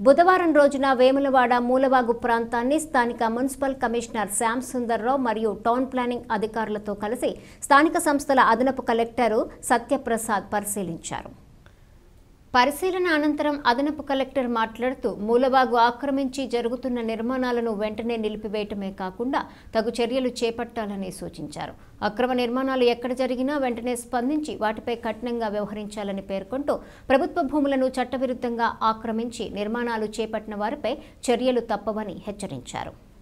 బుధవారం రోజున వేములవాడ మూలవాగు ప్రాంతాన్ని స్థానిక మున్సిపల్ కమిషనర్ శ్యామ్ సుందర్రావు మరియు టౌన్ ప్లానింగ్ అధికారులతో కలిసి స్థానిక సంస్థల అదనపు కలెక్టరు సత్యప్రసాద్ పరిశీలించారు పరిశీలన అనంతరం అదనపు కలెక్టర్ మాట్లాడుతూ మూలవాగు ఆక్రమించి జరుగుతున్న నిర్మాణాలను వెంటనే నిలిపివేయటమే కాకుండా తగు చర్యలు చేపట్టాలని సూచించారు అక్రమ నిర్మాణాలు ఎక్కడ జరిగినా వెంటనే స్పందించి వాటిపై కఠినంగా వ్యవహరించాలని పేర్కొంటూ ప్రభుత్వ భూములను చట్టవిరుద్ధంగా ఆక్రమించి నిర్మాణాలు చేపట్టిన వారిపై చర్యలు తప్పవని హెచ్చరించారు